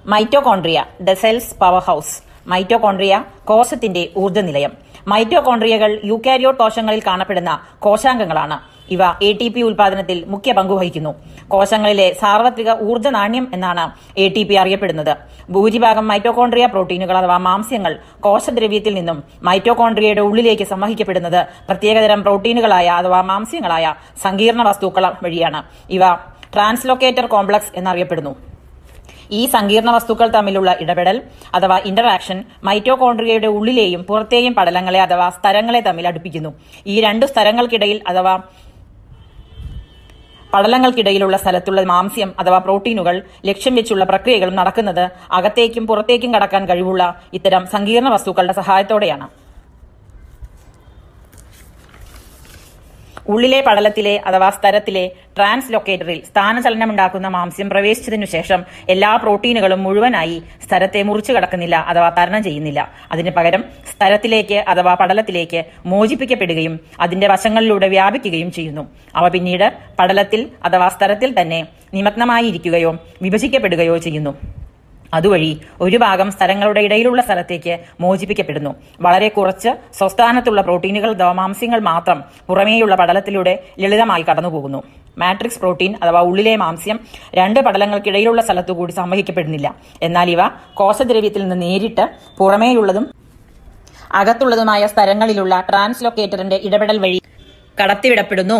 mitochondria the cell's power house mitochondria കോശത്തിന്റെ ഊർജ്ജ നിലയം മൈറ്റോകോൺട്രിയകൾ യൂക്കാരിയോട്ട് കോശങ്ങളിൽ കാണപ്പെടുന്ന കോശാംഗങ്ങളാണ് ഇവ എ ടി പി ഉൽപാദനത്തിൽ മുഖ്യ പങ്കുവഹിക്കുന്നു കോശങ്ങളിലെ സാർവത്രിക ഊർജ്ജ നാണ്യം എന്നാണ് എ ടി പി അറിയപ്പെടുന്നത് ഭൂരിഭാഗം മൈറ്റോകോൺട്രിയ പ്രോട്ടീനുകൾ അഥവാ മാംസ്യങ്ങൾ കോശദ്രവ്യത്തിൽ നിന്നും മൈറ്റോകോൺട്രിയയുടെ ഉള്ളിലേക്ക് സംവഹിക്കപ്പെടുന്നത് പ്രത്യേകതരം പ്രോട്ടീനുകളായ അഥവാ മാംസ്യങ്ങളായ സങ്കീർണ വസ്തുക്കൾ വഴിയാണ് ഇവ ട്രാൻസ്ലോക്കേറ്റർ കോംപ്ലക്സ് എന്നറിയപ്പെടുന്നു ഈ സങ്കീർണ വസ്തുക്കൾ തമ്മിലുള്ള ഇടപെടൽ അഥവാ ഇന്ററാക്ഷൻ മൈറ്റോകോൺട്രിയയുടെ ഉള്ളിലെയും പുറത്തെയും പടലങ്ങളെ അഥവാ സ്ഥലങ്ങളെ തമ്മിൽ അടുപ്പിക്കുന്നു ഈ രണ്ടു സ്ഥലങ്ങൾക്കിടയിൽ അഥവാ പടലങ്ങൾക്കിടയിലുള്ള സ്ഥലത്തുള്ള മാംസ്യം അഥവാ പ്രോട്ടീനുകൾ ലക്ഷ്യം വെച്ചുള്ള പ്രക്രിയകളും നടക്കുന്നത് അകത്തേക്കും പുറത്തേക്കും കടക്കാൻ കഴിവുള്ള ഇത്തരം സങ്കീർണ വസ്തുക്കളുടെ സഹായത്തോടെയാണ് ഉള്ളിലെ പടലത്തിലെ അഥവാ സ്തരത്തിലെ ട്രാൻസ്ലൊക്കേറ്ററിൽ സ്ഥാനചലനമുണ്ടാക്കുന്ന മാംസ്യം പ്രവേശിച്ചതിനു ശേഷം എല്ലാ പ്രോട്ടീനുകളും മുഴുവനായി സ്ഥലത്തെ മുറിച്ചു കടക്കുന്നില്ല അഥവാ തരണം ചെയ്യുന്നില്ല അതിന് പകരം സ്ഥലത്തിലേക്ക് അഥവാ പടലത്തിലേക്ക് മോചിപ്പിക്കപ്പെടുകയും അതിന്റെ വശങ്ങളിലൂടെ വ്യാപിക്കുകയും ചെയ്യുന്നു അവ പിന്നീട് പടലത്തിൽ അഥവാ സ്ഥലത്തിൽ തന്നെ നിമഗ്നമായിരിക്കുകയോ വിഭജിക്കപ്പെടുകയോ ചെയ്യുന്നു അതുവഴി ഒരു ഭാഗം സ്ഥലങ്ങളുടെ ഇടയിലുള്ള സ്ഥലത്തേക്ക് മോചിപ്പിക്കപ്പെടുന്നു വളരെ കുറച്ച് സ്വസ്ഥാനത്തുള്ള പ്രോട്ടീനുകൾ ദമാംസ്യങ്ങൾ മാത്രം പുറമേയുള്ള പടലത്തിലൂടെ ലളിതമായി കടന്നുപോകുന്നു മാട്രിക്സ് പ്രോട്ടീൻ അഥവാ ഉള്ളിലെ മാംസ്യം രണ്ട് പടലങ്ങൾക്കിടയിലുള്ള സ്ഥലത്തുകൂടി സംവഹിക്കപ്പെടുന്നില്ല എന്നാൽ ഇവ കോശദ്രവ്യത്തിൽ നിന്ന് നേരിട്ട് പുറമേയുള്ളതും അകത്തുള്ളതുമായ സ്ഥലങ്ങളിലുള്ള ട്രാൻസ്ലൊക്കേറ്ററിന്റെ ഇടപെടൽ വഴി കടത്തിവിടപ്പെടുന്നു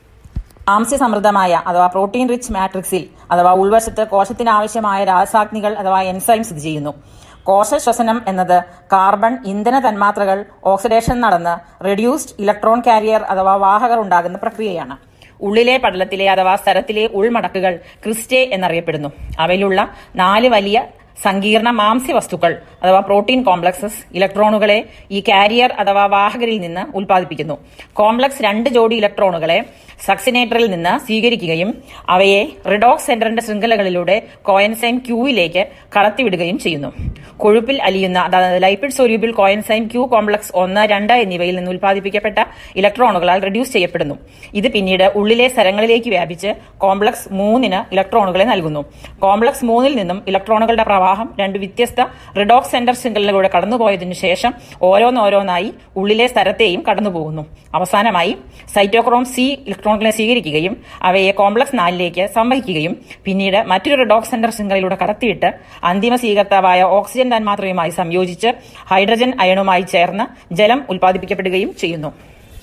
മാംസ്യസമൃദ്ധമായ അഥവാ പ്രോട്ടീൻ റിച്ച് മാട്രിക്സിൽ അഥവാ ഉൾവശത്ത് കോശത്തിന് ആവശ്യമായ രാസാഗ്നികൾ അഥവാ എൻസൈം സ്ഥിതി ചെയ്യുന്നു കോശ ശ്വസനം എന്നത് കാർബൺ ഇന്ധന തന്മാത്രകൾ ഓക്സിഡേഷൻ നടന്ന് റെഡ്യൂസ്ഡ് ഇലക്ട്രോൺ കാരിയർ അഥവാ വാഹകർ ഉണ്ടാകുന്ന പ്രക്രിയയാണ് ഉള്ളിലെ പടലത്തിലെ അഥവാ സ്ഥലത്തിലെ ഉൾമടക്കുകൾ ക്രിസ്റ്റേ എന്നറിയപ്പെടുന്നു അവയിലുള്ള നാല് വലിയ സങ്കീർണ മാംസ്യ വസ്തുക്കൾ അഥവാ പ്രോട്ടീൻ കോംപ്ലക്സസ് ഇലക്ട്രോണുകളെ ഈ കാരിയർ അഥവാ വാഹകരിൽ നിന്ന് ഉൽപ്പാദിപ്പിക്കുന്നു കോംപ്ലക്സ് രണ്ട് ജോഡി ഇലക്ട്രോണുകളെ സക്സിനേറ്ററിൽ നിന്ന് സ്വീകരിക്കുകയും അവയെ റിഡോക്സ് സെന്ററിന്റെ ശൃംഖലകളിലൂടെ കോയൻസൈം ക്യൂവിലേക്ക് കടത്തിവിടുകയും ചെയ്യുന്നു കൊഴുപ്പിൽ അലിയുന്ന അതായത് lipid soluble coenzyme Q complex ഒന്ന് രണ്ട് എന്നിവയിൽ നിന്ന് ഉൽപ്പാദിപ്പിക്കപ്പെട്ട ഇലക്ട്രോണുകളാൽ റെഡ്യൂസ് ചെയ്യപ്പെടുന്നു ഇത് പിന്നീട് ഉള്ളിലെ സ്ഥലങ്ങളിലേക്ക് വ്യാപിച്ച് കോംപ്ലക്സ് മൂന്നിന് ഇലക്ട്രോണുകളെ നൽകുന്നു കോംപ്ലക്സ് മൂന്നിൽ നിന്നും ഇലക്ട്രോണുകളുടെ പ്രവാഹം രണ്ട് വ്യത്യസ്ത റിഡോക്സ് സെന്റർ ശൃംഖലകളിലൂടെ കടന്നുപോയതിനു ശേഷം ഓരോന്നോരോന്നായി ഉള്ളിലെ സ്ഥലത്തെയും കടന്നുപോകുന്നു അവസാനമായി സൈറ്റോക്രോം സി ഇലക്ട്രോണുകളെ സ്വീകരിക്കുകയും അവയെ കോംപ്ലക്സ് നാലിലേക്ക് സംവഹിക്കുകയും പിന്നീട് മറ്റൊരു റിഡോക്സ് സെന്റർ ശൃംഖലയിലൂടെ കടത്തിവിട്ട് അന്തിമ സ്വീകർത്താവായ ഓക്സിജൻ തന്മാത്രയുമായി സംയോജിച്ച് ഹൈഡ്രജൻ അയണുമായി ചേർന്ന് ജലം ഉൽപ്പാദിപ്പിക്കപ്പെടുകയും ചെയ്യുന്നു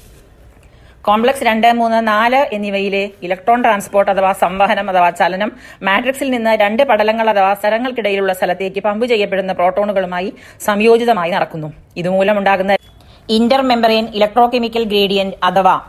കോംപ്ലക്സ് രണ്ട് മൂന്ന് നാല് എന്നിവയിലെ ഇലക്ട്രോൺ ട്രാൻസ്പോർട്ട് അഥവാ സംവഹനം അഥവാ ചലനം മാട്രിക്സിൽ നിന്ന് രണ്ട് പടലങ്ങൾ അഥവാ സ്ഥലങ്ങൾക്കിടയിലുള്ള സ്ഥലത്തേക്ക് പമ്പ് ചെയ്യപ്പെടുന്ന പ്രോട്ടോണുകളുമായി സംയോജിതമായി നടക്കുന്നു ഇതുമൂലമുണ്ടാകുന്ന ഇന്റർ മെമ്പറൈൻ ഇലക്ട്രോകെമിക്കൽ ഗ്രേഡിയന്റ് അഥവാ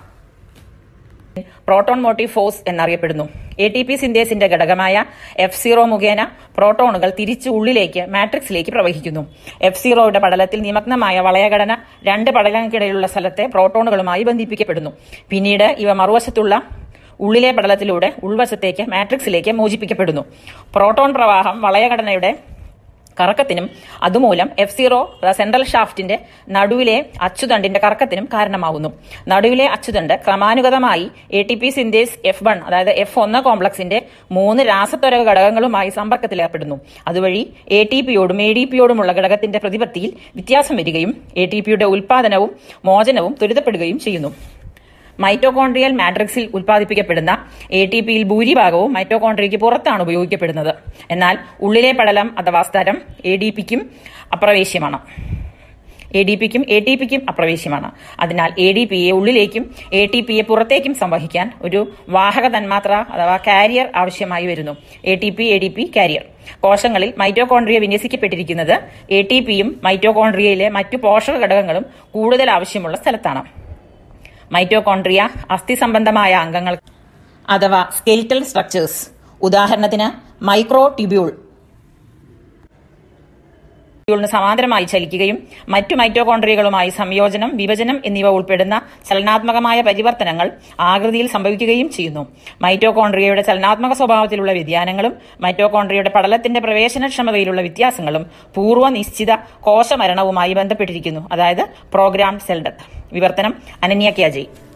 പ്രോട്ടോൺ മോട്ടീവ് ഫോഴ്സ് എന്നറിയപ്പെടുന്നു എ ടി പി സിന്തേസിന്റെ ഘടകമായ എഫ് സീറോ മുഖേന പ്രോട്ടോണുകൾ തിരിച്ചു ഉള്ളിലേക്ക് മാട്രിക്സിലേക്ക് പ്രവഹിക്കുന്നു എഫ് സീറോയുടെ പടലത്തിൽ നിമഗ്നമായ വളയഘടന രണ്ട് പടലങ്ങൾക്കിടയിലുള്ള സ്ഥലത്തെ പ്രോട്ടോണുകളുമായി ബന്ധിപ്പിക്കപ്പെടുന്നു പിന്നീട് ഇവ മറുവശത്തുള്ള ഉള്ളിലെ പടലത്തിലൂടെ ഉൾവശത്തേക്ക് മാട്രിക്സിലേക്ക് മോചിപ്പിക്കപ്പെടുന്നു പ്രോട്ടോൺ പ്രവാഹം വളയഘടനയുടെ കറക്കത്തിനും അതുമൂലം എഫ് സീറോ സെൻട്രൽ ഷാഫ്റ്റിന്റെ നടുവിലെ അച്ചുതണ്ടിന്റെ കറക്കത്തിനും കാരണമാകുന്നു നടുവിലെ അച്ചുതണ്ട് ക്രമാനുഗതമായി A T P synthase F one അതായത് എഫ് ഒന്ന് കോംപ്ലക്സിന്റെ മൂന്ന് രാസത്വരക ഘടകങ്ങളുമായി സമ്പർക്കത്തിലേർപ്പെടുന്നു അതുവഴി എ ടി പിയോടും എ ഡി പിയോടുമുള്ള ഘടകത്തിന്റെ പ്രതിപത്തിയിൽ വ്യത്യാസം വരികയും എ ടി പിയുടെ ഉൽപാദനവും മോചനവും ത്വരിതപ്പെടുകയും ചെയ്യുന്നു മൈറ്റോകോൺട്രിയൽ മാട്രിക്സിൽ ഉൽപ്പാദിപ്പിക്കപ്പെടുന്ന എ ടി പിയിൽ ഭൂരിഭാഗവും മൈറ്റോകോൺട്രിയയ്ക്ക് പുറത്താണ് ഉപയോഗിക്കപ്പെടുന്നത് എന്നാൽ ഉള്ളിലെ പടലം അഥവാ സ്ഥലം എ ഡി പിക്കും അപ്രവേശ്യമാണ് എ ഡി പിക്കും എ ടി പിക്കും അപ്രവേശ്യമാണ് അതിനാൽ എ ഡി പിയെ ഉള്ളിലേക്കും എ ടി പിയെ പുറത്തേക്കും സംവഹിക്കാൻ ഒരു വാഹക തന്മാത്ര അഥവാ കാരിയർ ആവശ്യമായി വരുന്നു A T P A D P carrier കോശങ്ങളിൽ മൈറ്റോകോൺട്രിയ വിന്യസിക്കപ്പെട്ടിരിക്കുന്നത് എ ടി പിയും മൈറ്റോകോൺട്രിയയിലെ മറ്റു പോഷക ഘടകങ്ങളും കൂടുതൽ ആവശ്യമുള്ള സ്ഥലത്താണ് മൈറ്റോകോൺട്രിയ അസ്ഥി സംബന്ധമായ അംഗങ്ങൾ അഥവാ സ്കെലിറ്റൽ സ്ട്രക്ചേഴ്സ് ഉദാഹരണത്തിന് മൈക്രോ ട്യൂബ്യൂൾ ിന് സമാന്തരമായി ചലിക്കുകയും മറ്റു മൈറ്റോകോൺട്രിയകളുമായി സംയോജനം വിഭജനം എന്നിവ ഉൾപ്പെടുന്ന ചലനാത്മകമായ പരിവർത്തനങ്ങൾ ആകൃതിയിൽ സംഭവിക്കുകയും ചെയ്യുന്നു മൈറ്റോകോൺട്രിയയുടെ ചലനാത്മക സ്വഭാവത്തിലുള്ള വ്യതിയാനങ്ങളും മൈറ്റോകോൺട്രിയയുടെ പടലത്തിന്റെ പ്രവേശനക്ഷമതയിലുള്ള വ്യത്യാസങ്ങളും പൂർവ്വ നിശ്ചിത കോശമരണവുമായി ബന്ധപ്പെട്ടിരിക്കുന്നു അതായത് പ്രോഗ്രാം സെൽ ഡെത്ത് വിവർത്തനം അനന്യ ക്യാജയ്